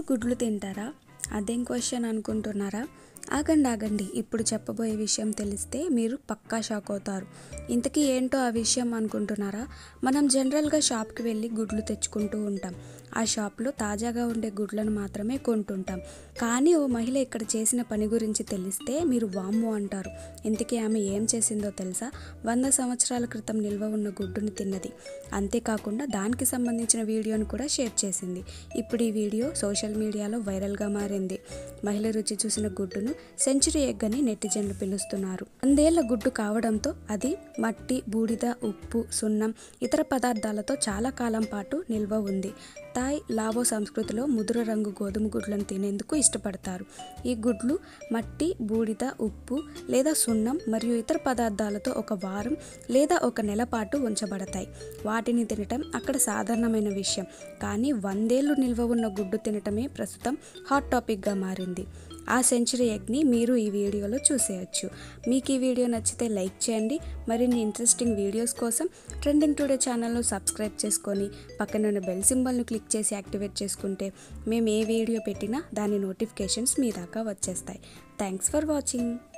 గుడ్లు తింటారా అదేం క్వశ్చన్ అనుకుంటున్నారా ఆగండి ఆగండి ఇప్పుడు చెప్పబోయే విషయం తెలిస్తే మీరు పక్కా షాక్ అవుతారు ఇంతకీ ఏంటో ఆ విషయం అనుకుంటున్నారా మనం జనరల్గా షాప్కి వెళ్ళి గుడ్లు తెచ్చుకుంటూ ఉంటాం ఆ షాప్లో తాజాగా ఉండే గుడ్లను మాత్రమే కొంటుంటాం కానీ ఓ మహిళ ఇక్కడ చేసిన పని గురించి తెలిస్తే మీరు వామ్ము అంటారు ఇంతకీ ఆమె ఏం చేసిందో తెలుసా వంద సంవత్సరాల క్రితం నిల్వ ఉన్న గుడ్డుని తిన్నది అంతేకాకుండా దానికి సంబంధించిన వీడియోను కూడా షేర్ చేసింది ఇప్పుడు ఈ వీడియో సోషల్ మీడియాలో వైరల్గా మారింది మహిళ రుచి చూసిన గుడ్డును సెంచురీ ఎగ్ అని నెటిజన్లు పిలుస్తున్నారు వందేళ్ల గుడ్డు కావడంతో అది మట్టి బూడిద ఉప్పు సున్నం ఇతర పదార్థాలతో చాలా కాలం పాటు నిల్వ ఉంది థాయ్ లావో సంస్కృతిలో ముదురు రంగు గోధుమ గుడ్లను తినేందుకు ఇష్టపడతారు ఈ గుడ్లు మట్టి బూడిద ఉప్పు లేదా సున్నం మరియు ఇతర పదార్థాలతో ఒక వారం లేదా ఒక నెల పాటు ఉంచబడతాయి వాటిని తినటం అక్కడ సాధారణమైన విషయం కానీ వందేళ్లు నిల్వ ఉన్న గుడ్డు తినటమే ప్రస్తుతం హాట్ టాపిక్గా మారింది ఆ సెంచురీ ఎగ్ని మీరు ఈ వీడియోలో చూసేయచ్చు మీకు ఈ వీడియో నచ్చితే లైక్ చేయండి మరిన్ని ఇంట్రెస్టింగ్ వీడియోస్ కోసం ట్రెండింగ్ టుడే ఛానల్ను సబ్స్క్రైబ్ చేసుకొని పక్కన ఉన్న బెల్ సింబల్ను క్లిక్ చేసి యాక్టివేట్ చేసుకుంటే మేము ఏ వీడియో పెట్టినా దాని నోటిఫికేషన్స్ మీ దాకా వచ్చేస్తాయి థ్యాంక్స్ ఫర్ వాచింగ్